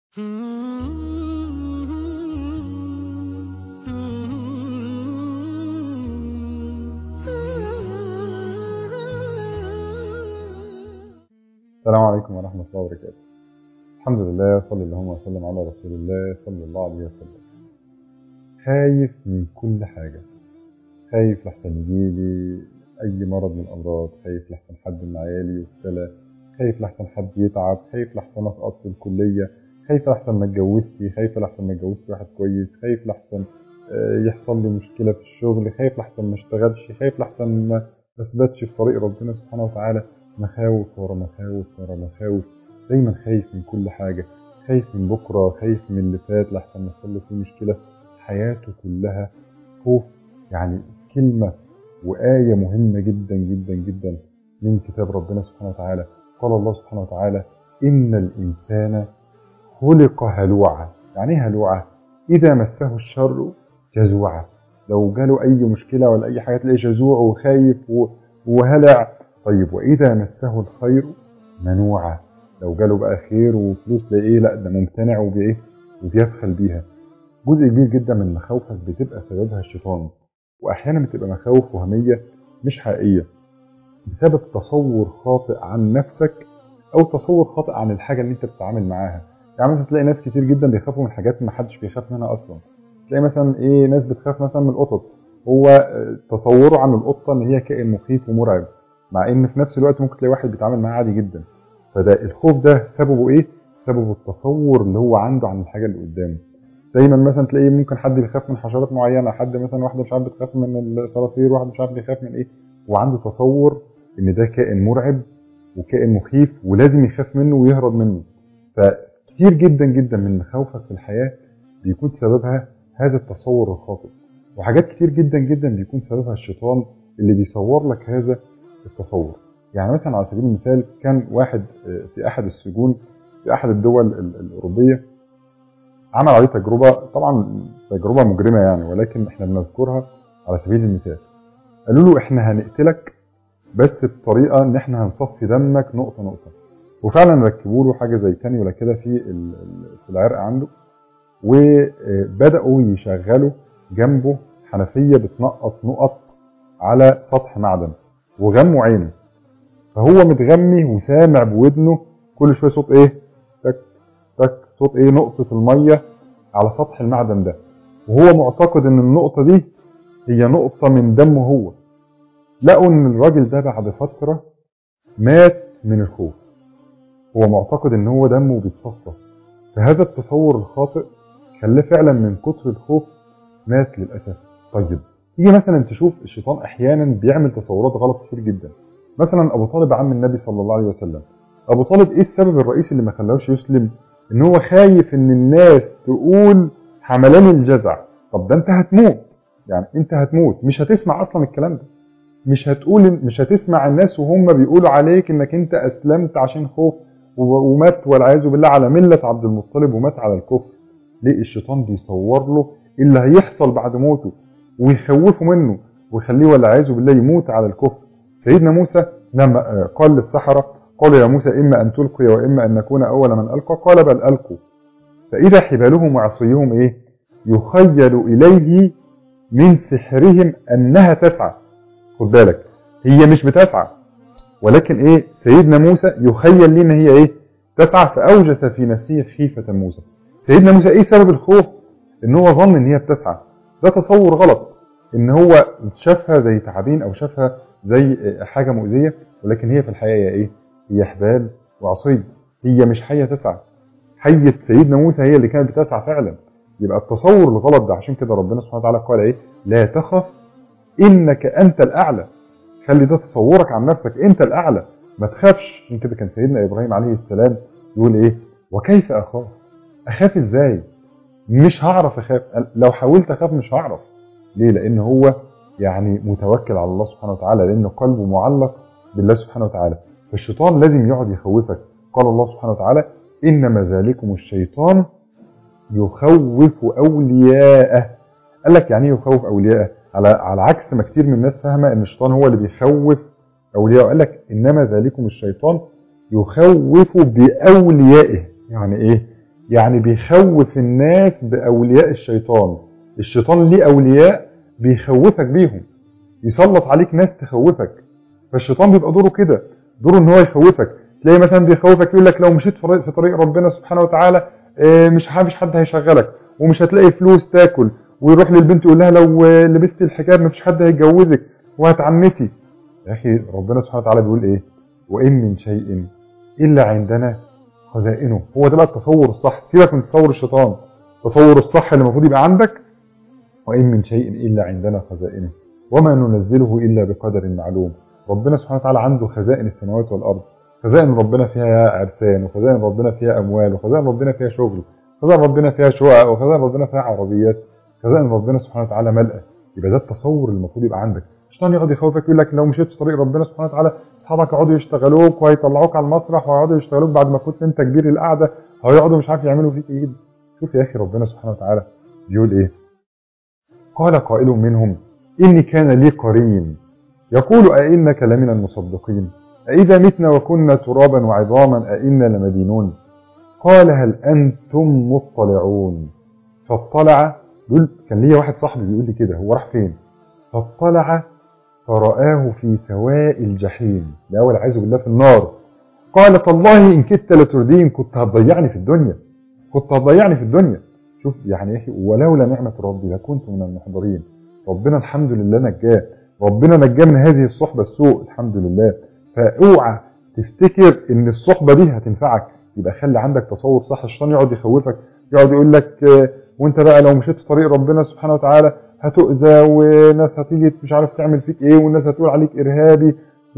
السلام عليكم ورحمة الله وبركاته الحمد لله صلى الله وسلم على رسول الله صلى الله عليه وسلم خايف من كل حاجة خايف لحسن يجيلي أي مرض من الأمراض خايف لحسن حد من عيالي يبتلى خايف لحسن حد يتعب خايف لحسن أسقط في الكلية خايف لحسن ما اتجوزتي خايف لحسن ما اتجوزتي واحد كويس خايف لحسن آه، يحصل لي مشكلة في الشغل خايف لحسن ما اشتغلش خايف لحسن ما اثبتش في طريق ربنا سبحانه وتعالى مخاوف ورا مخاوف ورا مخاوف دايما خايف من كل حاجة خايف من بكرة خايف من اللي فات لحسن يحصل له فيه مشكلة حياته كلها خوف يعني كلمة وآية مهمة جدا جدا جدا من كتاب ربنا سبحانه وتعالى قال الله سبحانه وتعالى إن الإنسان خلق هلوعا يعني ايه هلوعا إذا مسه الشر جزوعا لو جاله أي مشكلة ولا أي حاجة تلاقيه جزوع وخايف و- وهلع طيب وإذا مسه الخير منوعا لو جاله بقى خير وفلوس تلاقيه لا ده ممتنع وبإيه وبيبخل بيها جزء كبير جدا من مخاوفك بتبقى سببها الشيطان وأحيانا بتبقى مخاوف وهمية مش حقيقية بسبب تصور خاطئ عن نفسك أو تصور خاطئ عن الحاجة اللي أنت بتتعامل معاها يعني مثلا تلاقي ناس كتير جدا بيخافوا من حاجات ما حدش بيخاف منها أصلا تلاقي مثلا إيه ناس بتخاف مثلا من القطط هو آه، تصوره عن القطة إن هي كائن مخيف ومرعب مع ان في نفس الوقت ممكن تلاقي واحد بيتعامل معاه عادي جدا فده الخوف ده سببه ايه سببه التصور اللي هو عنده عن الحاجه اللي قدامه دايما مثلا تلاقيه ممكن حد بيخاف من حشرات معينه حد مثلا واحده مش عارف بتخاف من الصراصير واحد مش عارف بيخاف من ايه وعنده تصور ان ده كائن مرعب وكائن مخيف ولازم يخاف منه ويهرب منه فكتير جدا جدا من مخاوفك في الحياه بيكون سببها هذا التصور الخاطئ وحاجات كتير جدا جدا بيكون سببها الشيطان اللي بيصور لك هذا التصور يعني مثلا على سبيل المثال كان واحد آه، في احد السجون في احد الدول ال- الاوروبيه عمل عليه تجربه طبعا تجربه مجرمه يعني ولكن احنا بنذكرها على سبيل المثال قالوا له احنا هنقتلك بس بطريقه ان احنا هنصفي دمك نقطه نقطه وفعلا ركبوا له حاجه زي كانيولا كده في ال- ال- في العرق عنده وبداوا يشغلوا جنبه حنفيه بتنقط نقط على سطح معدن وغموا عينه فهو متغمي وسامع بودنه كل شويه صوت ايه تك تك صوت ايه نقطه الميه على سطح المعدن ده وهو معتقد ان النقطه دي هي نقطه من دمه هو لقوا ان الراجل ده بعد فتره مات من الخوف هو معتقد ان هو دمه بيتصفى فهذا التصور الخاطئ خلاه فعلا من كتر الخوف مات للاسف طيب تيجي مثلا تشوف الشيطان احيانا بيعمل تصورات غلط كتير جدا مثلا ابو طالب عم النبي صلى الله عليه وسلم ابو طالب ايه السبب الرئيسي اللي ما خلاهوش يسلم ان هو خايف ان الناس تقول حملان الجزع طب ده انت هتموت يعني انت هتموت مش هتسمع اصلا الكلام ده مش هتقول مش هتسمع الناس وهم بيقولوا عليك انك انت اسلمت عشان خوف و- ومات والعياذ بالله على مله عبد المطلب ومات على الكفر ليه الشيطان بيصور له اللي هيحصل بعد موته ويخوفه منه ويخليه والعياذ بالله يموت على الكفر سيدنا موسى لما آه، قال للسحرة قالوا يا موسى إما أن تلقي وإما أن نكون أول من ألقى قال بل ألقوا فإذا حبالهم وعصيهم إيه يخيل إليه من سحرهم أنها تسعى خد بالك هي مش بتسعى ولكن إيه سيدنا موسى يخيل ليه إن هي إيه تسعى فأوجس في نفسه خيفة موسى سيدنا موسى إيه سبب الخوف إن هو ظن إن هي بتسعى ده تصور غلط إن هو شافها زي تعابين أو شافها زي حاجة مؤذية ولكن هي في الحقيقة هي إيه؟ هي حبال وعصي هي مش حية تسعى حية سيدنا موسى هي اللي كانت بتسعى فعلا يبقى التصور الغلط ده عشان كده ربنا سبحانه وتعالى قال إيه لا تخف إنك أنت الأعلى خلي ده تصورك عن نفسك أنت الأعلى ما تخافش عشان كده كان سيدنا إبراهيم عليه السلام يقول إيه وكيف أخاف أخاف إزاي مش هعرف أخاف لو حاولت أخاف مش هعرف ليه لأن هو يعني متوكل على الله سبحانه وتعالى لأن قلبه معلق بالله سبحانه وتعالى فالشيطان لازم يقعد يخوفك قال الله سبحانه وتعالى إنما ذلكم الشيطان يخوف أولياءه قال لك يعني ايه يخوف أولياءه على على عكس ما كتير من الناس فاهمة إن الشيطان هو اللي بيخوف أولياءه قال لك إنما ذلكم الشيطان يخوف بأوليائه يعني إيه يعني بيخوف الناس باولياء الشيطان الشيطان ليه اولياء بيخوفك بيهم يسلط عليك ناس تخوفك فالشيطان بيبقى دوره كده دوره ان هو يخوفك تلاقي مثلا بيخوفك يقول لك لو مشيت في طريق ربنا سبحانه وتعالى مش مش حد هيشغلك ومش هتلاقي فلوس تاكل ويروح للبنت يقول لها لو لبست الحجاب مفيش حد هيتجوزك وهتعنسي يا اخي ربنا سبحانه وتعالى بيقول ايه وان من شيء الا عندنا خزائنه هو ده بقى التصور الصح سيبك من تصور الشيطان التصور الصح اللي المفروض يبقى عندك وان من شيء الا عندنا خزائنه وما ننزله الا بقدر معلوم ربنا سبحانه وتعالى عنده خزائن السماوات والارض خزائن ربنا فيها عرسان وخزائن ربنا فيها اموال وخزائن ربنا فيها شغل خزائن ربنا فيها شقق وخزائن ربنا فيها عربيات خزائن ربنا سبحانه وتعالى ملأة يبقى ده التصور اللي المفروض يبقى عندك الشيطان يقعد يخوفك يقول لك لو مشيت في طريق ربنا سبحانه وتعالى اصحابك يقعدوا يشتغلوك وهيطلعوك على المسرح وهيقعدوا يشتغلوك بعد ما كنت انت كبير القعده هيقعدوا مش عارف يعملوا فيك ايه شوف يا اخي ربنا سبحانه وتعالى بيقول ايه قال قائل منهم اني كان لي قرين يقول أئنك لمن المصدقين أإذا متنا وكنا ترابا وعظاما أئنا لمدينون قال هل أنتم مطلعون فاطلع دول كان ليا واحد صاحبي بيقول لي كده هو راح فين فاطلع فرآه في سواء الجحيم ده والعياذ بالله في النار قال تالله إن كدت لتردين كنت هتضيعني في الدنيا كنت هتضيعني في الدنيا شوف يعني يا أخي ولولا نعمة ربي لكنت من المحضرين ربنا الحمد لله نجاه ربنا نجاه من هذه الصحبة السوء الحمد لله فاوعى تفتكر ان الصحبة دي هتنفعك يبقى خلي عندك تصور صح الشيطان يقعد يخوفك يقعد يقول لك وانت بقى لو مشيت في طريق ربنا سبحانه وتعالى هتؤذى وناس هتيجي مش عارف تعمل فيك ايه والناس هتقول عليك ارهابي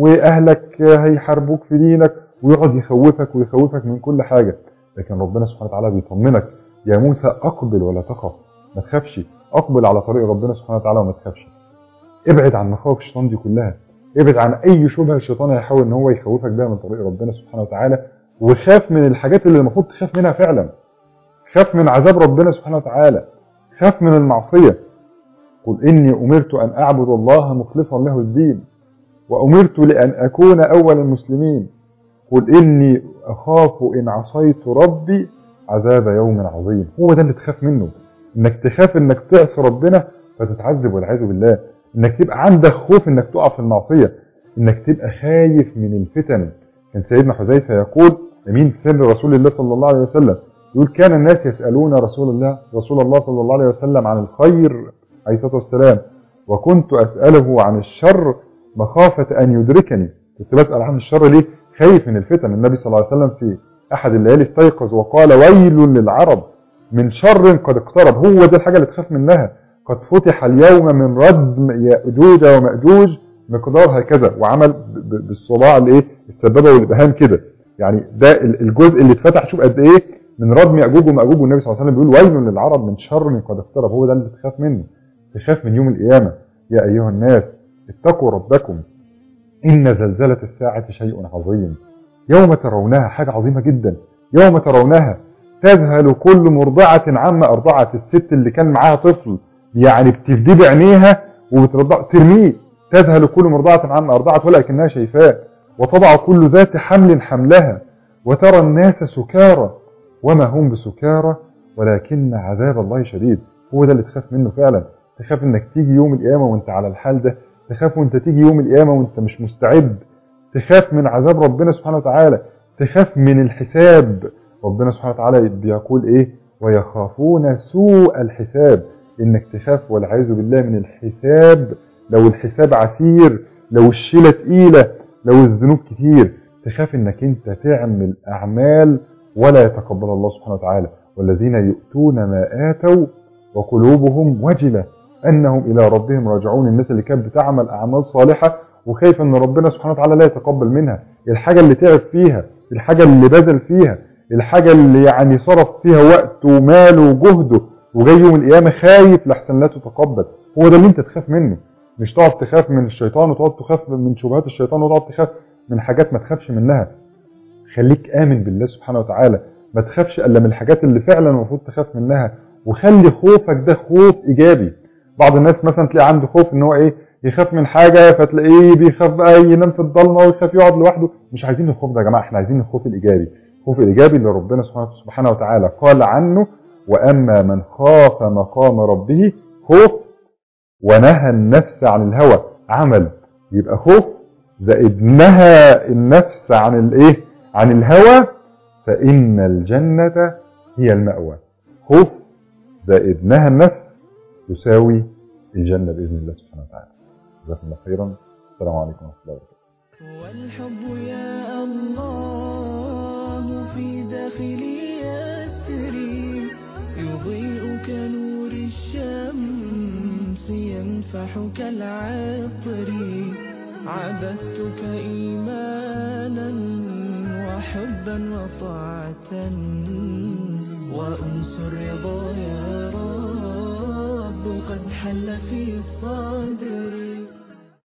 واهلك هيحاربوك في دينك ويقعد يخوفك ويخوفك من كل حاجة لكن ربنا سبحانه وتعالى بيطمنك يا موسى اقبل ولا تخف ما تخافش اقبل على طريق ربنا سبحانه وتعالى وما تخافش ابعد عن مخاوف الشيطان دي كلها ابعد عن اي شبهه الشيطان هيحاول ان هو يخوفك بيها من طريق ربنا سبحانه وتعالى وخاف من الحاجات اللي المفروض تخاف منها فعلا خاف من عذاب ربنا سبحانه وتعالى خاف من المعصيه قل اني امرت ان اعبد الله مخلصا له الدين وامرت لان اكون اول المسلمين قل اني اخاف ان عصيت ربي عذاب يوم عظيم هو ده اللي تخاف منه انك تخاف انك تعصي ربنا فتتعذب والعياذ بالله انك تبقى عندك خوف انك تقع في المعصيه انك تبقى خايف من الفتن كان سيدنا حذيفه يقول امين سر رسول الله صلى الله عليه وسلم يقول كان الناس يسالون رسول الله رسول الله صلى الله عليه وسلم عن الخير عليه الصلاه والسلام وكنت اساله عن الشر مخافه ان يدركني كنت بسال عن الشر ليه خايف من الفتن النبي صلى الله عليه وسلم في احد الليالي استيقظ وقال ويل للعرب من شر قد اقترب هو ده الحاجه اللي تخاف منها قد فتح اليوم من ردم يأجوج ومأجوج مقدار هكذا وعمل بالصباع الايه السبابه والابهام كده يعني ده الجزء اللي اتفتح شوف قد ايه من ردم يأجوج ومأجوج والنبي صلى الله عليه وسلم بيقول ويل للعرب من شر قد اقترب هو ده اللي تخاف منه تخاف من يوم القيامه يا ايها الناس اتقوا ربكم ان زلزله الساعه شيء عظيم يوم ترونها حاجه عظيمه جدا يوم ترونها تذهل كل مرضعه عما ارضعت الست اللي كان معاها طفل يعني بتفديه بعينيها وبترضع ترميه تذهل كل مرضعة عما أرضعت ولكنها شايفاه وتضع كل ذات حمل حملها وترى الناس سكارى وما هم بسكارى ولكن عذاب الله شديد هو ده اللي تخاف منه فعلا تخاف انك تيجي يوم القيامة وانت على الحال ده تخاف وانت تيجي يوم القيامة وانت مش مستعد تخاف من عذاب ربنا سبحانه وتعالى تخاف من الحساب ربنا سبحانه وتعالى بيقول ايه ويخافون سوء الحساب انك تخاف والعياذ بالله من الحساب لو الحساب عسير لو الشيلة تقيلة لو الذنوب كتير تخاف انك انت تعمل اعمال ولا يتقبل الله سبحانه وتعالى والذين يؤتون ما آتوا وقلوبهم وجلة انهم الى ربهم راجعون الناس اللي كانت بتعمل اعمال صالحة وخايف ان ربنا سبحانه وتعالى لا يتقبل منها الحاجة اللي تعب فيها الحاجة اللي بذل فيها الحاجة اللي يعني صرف فيها وقت وماله وجهده وجاي يوم القيامة خايف لحسن لا تتقبل هو ده اللي انت تخاف منه مش تقعد تخاف من الشيطان وتقعد تخاف من شبهات الشيطان وتقعد تخاف من حاجات ما تخافش منها خليك آمن بالله سبحانه وتعالى ما تخافش إلا من الحاجات اللي فعلا المفروض تخاف منها وخلي خوفك ده خوف إيجابي بعض الناس مثلا تلاقي عنده خوف ان هو ايه يخاف من حاجة فتلاقيه بيخاف بقى ينام في الضلمة ويخاف يقعد لوحده مش عايزين الخوف ده يا جماعة احنا عايزين الخوف الإيجابي الخوف الايجابي اللي ربنا سبحانه- سبحانه وتعالى قال عنه واما من خاف مقام ربه خوف ونهى النفس عن الهوى عمل يبقى خوف زائد نهى النفس عن الايه عن الهوى فان الجنه هي المأوى خوف زائد نهى النفس يساوي الجنه باذن الله سبحانه وتعالى جزاكم الله خيرا السلام عليكم ورحمه الله وبركاته والحب يا الله في داخلي يسري يضيء كنور الشمس ينفح كالعطر عبدتك إيمانا وحبا وطاعة وأنس الرضا يا رب قد حل في صدري